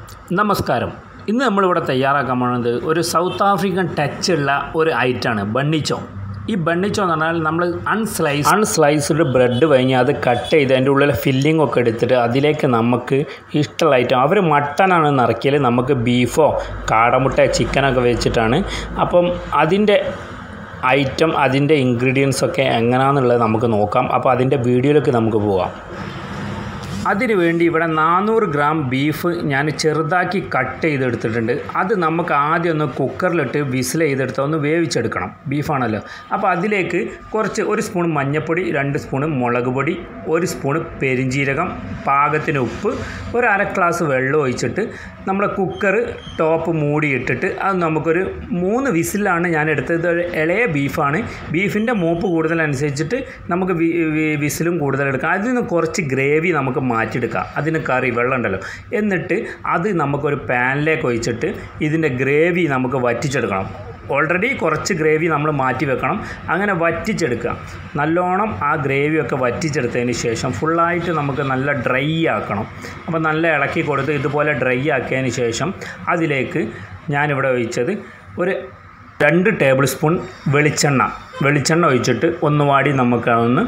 നമസ്കാരം ഇന്ന് നമ്മളിവിടെ തയ്യാറാക്കാൻ പോകുന്നത് ഒരു സൗത്ത് ആഫ്രിക്കൻ ടച്ച് ഉള്ള ഒരു ഐറ്റാണ് ബണ്ണിച്ചോ ഈ ബണ്ണിച്ചോ എന്ന് പറഞ്ഞാൽ നമ്മൾ അൺസ്ലൈസ് അൺസ്ലൈസ്ഡ് ബ്രെഡ് കഴിഞ്ഞ് അത് കട്ട് ചെയ്ത് അതിൻ്റെ ഉള്ളിലെ ഫില്ലിംഗ് ഒക്കെ എടുത്തിട്ട് അതിലേക്ക് നമുക്ക് ഇഷ്ടമുള്ള ഐറ്റം അവർ മട്ടനാണ് നിറക്കിയാൽ നമുക്ക് ബീഫോ കാടമുട്ട ചിക്കനൊക്കെ വെച്ചിട്ടാണ് അപ്പം അതിൻ്റെ ഐറ്റം അതിൻ്റെ ഇൻഗ്രീഡിയൻസ് ഒക്കെ എങ്ങനെയാണെന്നുള്ളത് നമുക്ക് നോക്കാം അപ്പോൾ അതിൻ്റെ വീഡിയോയിലേക്ക് നമുക്ക് പോകാം അതിനു വേണ്ടി ഇവിടെ നാനൂറ് ഗ്രാം ബീഫ് ഞാൻ ചെറുതാക്കി കട്ട് ചെയ്തെടുത്തിട്ടുണ്ട് അത് നമുക്ക് ആദ്യം ഒന്ന് കുക്കറിലിട്ട് വിസിൽ ചെയ്തെടുത്ത് ഒന്ന് വേവിച്ചെടുക്കണം ബീഫാണല്ലോ അപ്പോൾ അതിലേക്ക് കുറച്ച് ഒരു സ്പൂൺ മഞ്ഞൾപ്പൊടി രണ്ട് സ്പൂൺ മുളക് പൊടി ഒരു സ്പൂൺ പെരിഞ്ജീരകം പാകത്തിന് ഉപ്പ് ഒരു അര ഗ്ലാസ് വെള്ളം ഒഴിച്ചിട്ട് നമ്മൾ കുക്കർ ടോപ്പ് മൂടിയിട്ടിട്ട് അത് നമുക്കൊരു മൂന്ന് വിസിലാണ് ഞാൻ എടുത്തത് ഒരു ഇളയ ബീഫാണ് ബീഫിൻ്റെ മൂപ്പ് കൂടുതലനുസരിച്ചിട്ട് നമുക്ക് വി- വി- വിസിലും കൂടുതൽ എടുക്കാം അതിൽ നിന്ന് കുറച്ച് ഗ്രേവി നമുക്ക് മാറ്റിയെടുക്കാം അതിന് കറി വെള്ളം ഉണ്ടല്ലോ എന്നിട്ട് അത് നമുക്കൊരു പാനിലേക്ക് ഒഴിച്ചിട്ട് ഇതിൻ്റെ ഗ്രേവി നമുക്ക് വറ്റിച്ചെടുക്കണം ഓൾറെഡി കുറച്ച് ഗ്രേവി നമ്മൾ മാറ്റി വെക്കണം അങ്ങനെ വറ്റിച്ചെടുക്കുക നല്ലോണം ആ ഗ്രേവിയൊക്കെ വറ്റിച്ചെടുത്തതിന് ശേഷം ഫുള്ളായിട്ട് നമുക്ക് നല്ല ഡ്രൈ ആക്കണം അപ്പോൾ നല്ല ഇളക്കി കൊടുത്ത് ഇതുപോലെ ഡ്രൈ ആക്കിയതിന് ശേഷം അതിലേക്ക് ഞാനിവിടെ ഒഴിച്ചത് ഒരു രണ്ട് ടേബിൾ സ്പൂൺ വെളിച്ചെണ്ണ വെളിച്ചെണ്ണ ഒഴിച്ചിട്ട് ഒന്ന് വാടി നമുക്ക് അതൊന്ന്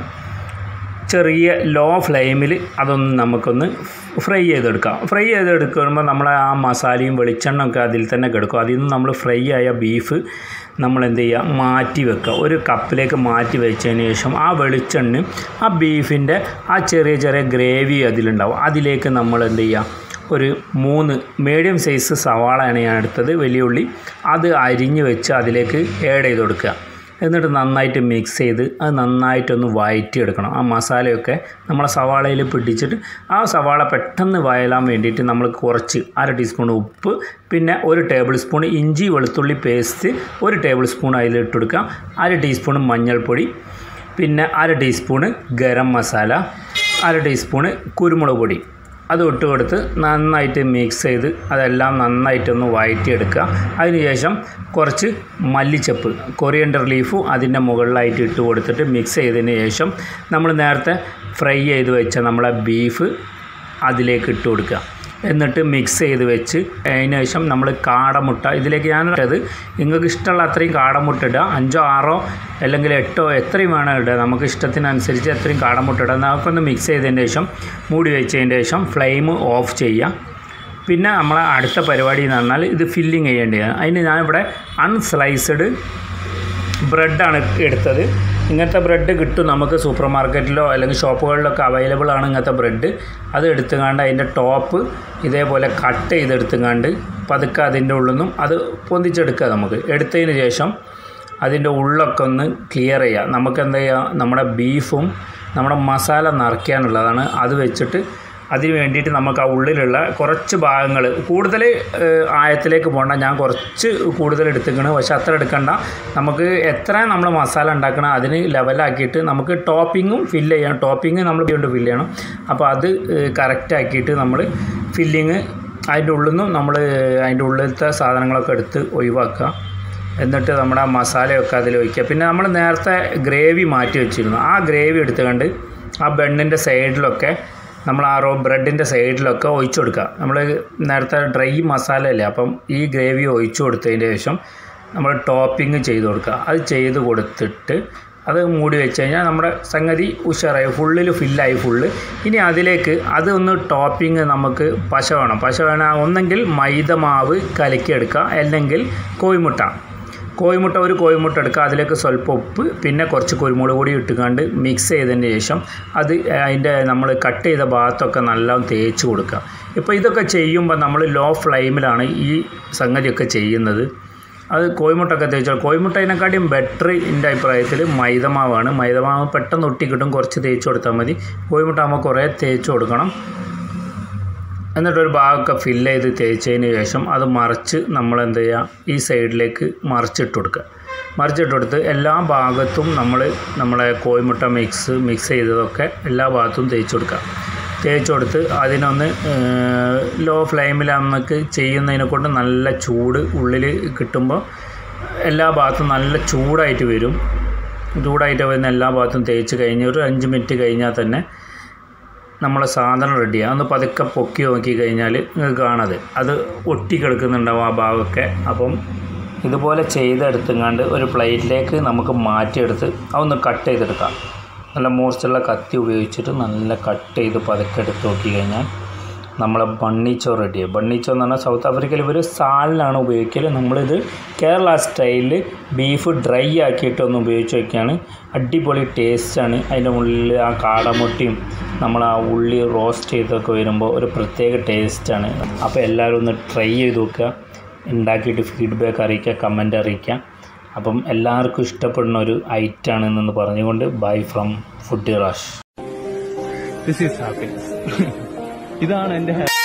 ചെറിയ ലോ ഫ്ലെയിമിൽ അതൊന്ന് നമുക്കൊന്ന് ഫ്രൈ ചെയ്തെടുക്കാം ഫ്രൈ ചെയ്തെടുക്കുമ്പോൾ നമ്മൾ ആ മസാലയും വെളിച്ചെണ്ണ ഒക്കെ അതിൽ തന്നെ കിടക്കും അതിൽ നിന്ന് നമ്മൾ ഫ്രൈ ആയ ബീഫ് നമ്മൾ എന്ത് ചെയ്യുക മാറ്റി വെക്കുക ഒരു കപ്പിലേക്ക് മാറ്റി വെച്ചതിന് ശേഷം ആ വെളിച്ചെണ്ണയും ആ ബീഫിൻ്റെ ആ ചെറിയ ചെറിയ ഗ്രേവി അതിലുണ്ടാവും അതിലേക്ക് നമ്മൾ എന്ത് ചെയ്യുക ഒരു മൂന്ന് മീഡിയം സൈസ് സവാളയാണ് ഞാൻ എടുത്തത് വലിയ ഉള്ളി അത് അരിഞ്ഞ് വെച്ച് അതിലേക്ക് ആഡ് ചെയ്ത് കൊടുക്കുക എന്നിട്ട് നന്നായിട്ട് മിക്സ് ചെയ്ത് അത് നന്നായിട്ടൊന്ന് വഴറ്റിയെടുക്കണം ആ മസാലയൊക്കെ നമ്മളെ സവാളയിൽ പിടിച്ചിട്ട് ആ സവാള പെട്ടെന്ന് വയലാൻ വേണ്ടിയിട്ട് നമ്മൾ കുറച്ച് അര ടീസ്പൂൺ ഉപ്പ് പിന്നെ ഒരു ടേബിൾ സ്പൂൺ ഇഞ്ചി വെളുത്തുള്ളി പേസ്റ്റ് ഒരു ടേബിൾ സ്പൂൺ അതിലിട്ട് കൊടുക്കാം അര ടീസ്പൂൺ മഞ്ഞൾപ്പൊടി പിന്നെ അര ടീസ്പൂണ് ഗരം മസാല അര ടീസ്പൂണ് കുരുമുളക് പൊടി അത് ഇട്ട് കൊടുത്ത് നന്നായിട്ട് മിക്സ് ചെയ്ത് അതെല്ലാം നന്നായിട്ടൊന്ന് വഴറ്റിയെടുക്കുക അതിനുശേഷം കുറച്ച് മല്ലിച്ചപ്പ് കൊറിയൻഡർ ലീഫും അതിൻ്റെ മുകളിലായിട്ട് ഇട്ട് കൊടുത്തിട്ട് മിക്സ് ചെയ്തതിന് ശേഷം നമ്മൾ നേരത്തെ ഫ്രൈ ചെയ്ത് വെച്ച നമ്മളെ ബീഫ് അതിലേക്ക് ഇട്ട് കൊടുക്കുക എന്നിട്ട് മിക്സ് ചെയ്ത് വെച്ച് അതിന് ശേഷം നമ്മൾ കാടമുട്ട ഇതിലേക്ക് ഞാൻ ഇട്ടത് നിങ്ങൾക്ക് ഇഷ്ടമുള്ള അത്രയും കാടമുട്ട ഇടുക അഞ്ചോ ആറോ അല്ലെങ്കിൽ എട്ടോ എത്രയും വേണം ഇടുക നമുക്ക് ഇഷ്ടത്തിനനുസരിച്ച് എത്രയും കാടമുട്ട ഇടുക നമുക്കൊന്ന് മിക്സ് ചെയ്തതിന് ശേഷം മൂടി വെച്ചതിന് ശേഷം ഫ്ലെയിം ഓഫ് ചെയ്യുക പിന്നെ നമ്മളെ അടുത്ത പരിപാടി എന്ന് പറഞ്ഞാൽ ഇത് ഫില്ലിങ് ചെയ്യേണ്ടതാണ് അതിന് ഞാനിവിടെ അൺസ്ലൈസ്ഡ് ബ്രെഡാണ് എടുത്തത് ഇങ്ങനത്തെ ബ്രെഡ് കിട്ടും നമുക്ക് സൂപ്പർ മാർക്കറ്റിലോ അല്ലെങ്കിൽ ഷോപ്പുകളിലൊക്കെ അവൈലബിൾ ആണ് ഇങ്ങനത്തെ ബ്രെഡ് അത് എടുത്തുകൊണ്ട് അതിൻ്റെ ടോപ്പ് ഇതേപോലെ കട്ട് ചെയ്തെടുത്തുകൊണ്ട് പതുക്കെ അതിൻ്റെ ഉള്ളിൽ നിന്നും അത് പൊന്തിച്ചെടുക്കുക നമുക്ക് എടുത്തതിന് ശേഷം അതിൻ്റെ ഉള്ളൊക്കെ ഒന്ന് ക്ലിയർ ചെയ്യുക നമുക്ക് എന്താ ചെയ്യുക നമ്മുടെ ബീഫും നമ്മുടെ മസാല നിറയ്ക്കാനുള്ളതാണ് അത് വെച്ചിട്ട് അതിന് വേണ്ടിയിട്ട് നമുക്ക് ആ ഉള്ളിലുള്ള കുറച്ച് ഭാഗങ്ങൾ കൂടുതൽ ഏഹ്, ആയത്തിലേക്ക് പോകണ്ട ഞാൻ കുറച്ച് കൂടുതൽ എടുത്തിക്കണ് പക്ഷെ അത്ര എടുക്കണ്ട നമുക്ക് എത്ര നമ്മൾ മസാല ഉണ്ടാക്കണം അതിന് ലെവലാക്കിയിട്ട് നമുക്ക് ടോപ്പിങ്ങും ഫില്ല് ചെയ്യണം ടോപ്പിങ് നമ്മൾ കൊണ്ട് ഫില്ല് ചെയ്യണം അപ്പോൾ അത് കറക്റ്റ് ആക്കിയിട്ട് നമ്മൾ ഫില്ലിങ് അതിൻ്റെ ഉള്ളിൽ നിന്നും നമ്മൾ അതിൻ്റെ ഉള്ളിലത്തെ സാധനങ്ങളൊക്കെ എടുത്ത് ഒഴിവാക്കുക എന്നിട്ട് നമ്മുടെ ആ മസാലയൊക്കെ അതിൽ ഒഴിക്കുക പിന്നെ നമ്മൾ നേരത്തെ ഗ്രേവി മാറ്റി വെച്ചിരുന്നു ആ ഗ്രേവി എടുത്തുകൊണ്ട് ആ ബണ്ണിൻ്റെ സൈഡിലൊക്കെ നമ്മൾ ആ റോ ബ്രെഡിൻ്റെ സൈഡിലൊക്കെ ഒഴിച്ചു കൊടുക്കുക നമ്മൾ നേരത്തെ ഡ്രൈ മസാല അല്ലേ അപ്പം ഈ ഗ്രേവി ഒഴിച്ചു കൊടുത്തതിന് ശേഷം നമ്മൾ ടോപ്പിംഗ് ചെയ്ത് കൊടുക്കുക അത് ചെയ്ത് കൊടുത്തിട്ട് അത് മൂടി വെച്ച് കഴിഞ്ഞാൽ നമ്മുടെ സംഗതി ഉഷാറായി ഫുള്ളിൽ ഫില്ലായി ഫുള്ള് ഇനി അതിലേക്ക് അത് ഒന്ന് ടോപ്പിംഗ് നമുക്ക് പശ വേണം പശ വേണം ഒന്നെങ്കിൽ മൈദ മാവ് കലക്കിയെടുക്കുക അല്ലെങ്കിൽ കോഴിമുട്ട കോഴിമുട്ട ഒരു കോഴിമുട്ട എടുക്കുക അതിലേക്ക് സ്വല്പം ഉപ്പ് പിന്നെ കുറച്ച് കുരുമുളക് പൊടി ഇട്ടുകൊണ്ട് മിക്സ് ചെയ്തതിന് ശേഷം അത് അതിൻ്റെ നമ്മൾ കട്ട് ചെയ്ത ഭാഗത്തൊക്കെ നല്ല തേച്ച് കൊടുക്കുക ഇപ്പോൾ ഇതൊക്കെ ചെയ്യുമ്പോൾ നമ്മൾ ലോ ഫ്ലെയിമിലാണ് ഈ സംഗതിയൊക്കെ ചെയ്യുന്നത് അത് കോഴിമുട്ടൊക്കെ തേച്ചാൽ കോഴിമുട്ടതിനെക്കാട്ടിയും ബെറ്റർ എൻ്റെ അഭിപ്രായത്തിൽ മൈദമാവാണ് മൈദമാവ് പെട്ടെന്ന് ഒട്ടി കിട്ടും കുറച്ച് തേച്ച് കൊടുത്താൽ മതി കോഴിമുട്ട ആകുമ്പോൾ കുറേ തേച്ച് കൊടുക്കണം എന്നിട്ടൊരു ഭാഗമൊക്കെ ഫില്ല് ചെയ്ത് തേച്ചതിന് ശേഷം അത് മറിച്ച് നമ്മൾ എന്ത് ചെയ്യുക ഈ സൈഡിലേക്ക് മറിച്ചിട്ട് കൊടുക്കുക മറിച്ചിട്ട് കൊടുത്ത് എല്ലാ ഭാഗത്തും നമ്മൾ നമ്മളെ കോഴിമുട്ട മിക്സ് മിക്സ് ചെയ്തതൊക്കെ എല്ലാ ഭാഗത്തും തേച്ച് കൊടുക്കുക തേച്ച് കൊടുത്ത് അതിനൊന്ന് ലോ ഫ്ലെയിമിൽ നമുക്ക് ചെയ്യുന്നതിനെ കൊണ്ട് നല്ല ചൂട് ഉള്ളിൽ കിട്ടുമ്പോൾ എല്ലാ ഭാഗത്തും നല്ല ചൂടായിട്ട് വരും ചൂടായിട്ട് വരുന്ന എല്ലാ ഭാഗത്തും തേച്ച് കഴിഞ്ഞ് ഒരു അഞ്ച് മിനിറ്റ് കഴിഞ്ഞാൽ തന്നെ നമ്മളെ സാധനം റെഡിയാണ് ഒന്ന് പതുക്കെ പൊക്കി നോക്കി കഴിഞ്ഞാൽ നിങ്ങൾക്ക് കാണത് അത് ഒട്ടിക്കിടക്കുന്നുണ്ടാവും ആ ഭാഗമൊക്കെ അപ്പം ഇതുപോലെ ചെയ്തെടുത്തുങ്ങാണ്ട് ഒരു പ്ലേറ്റിലേക്ക് നമുക്ക് മാറ്റിയെടുത്ത് അതൊന്ന് കട്ട് ചെയ്തെടുക്കാം നല്ല മൂർച്ചുള്ള കത്തി ഉപയോഗിച്ചിട്ട് നല്ല കട്ട് ചെയ്ത് പതുക്കെ എടുത്ത് നോക്കി കഴിഞ്ഞാൽ നമ്മളെ ബണ്ണിച്ചോ റെഡിയായി ബണ്ണിച്ചോ എന്ന് പറഞ്ഞാൽ സൗത്ത് ആഫ്രിക്കയിൽ ഇവർ സാലിനാണ് ഉപയോഗിക്കൽ നമ്മളിത് കേരള സ്റ്റൈലിൽ ബീഫ് ഡ്രൈ ആക്കിയിട്ട് ഒന്ന് ഉപയോഗിച്ച് വയ്ക്കുകയാണ് അടിപൊളി ടേസ്റ്റാണ് അതിൻ്റെ ഉള്ളിൽ ആ കാടമുട്ടിയും നമ്മൾ ആ ഉള്ളി റോസ്റ്റ് ചെയ്തൊക്കെ വരുമ്പോൾ ഒരു പ്രത്യേക ടേസ്റ്റാണ് അപ്പോൾ എല്ലാവരും ഒന്ന് ട്രൈ ചെയ്ത് നോക്കുക ഉണ്ടാക്കിയിട്ട് ഫീഡ്ബാക്ക് അറിയിക്കുക കമൻ്റ് അറിയിക്കുക അപ്പം എല്ലാവർക്കും ഇഷ്ടപ്പെടുന്ന ഒരു ഐറ്റാണെന്ന് പറഞ്ഞുകൊണ്ട് bye from food rash this is happiness ഇതാണ് എൻ്റെ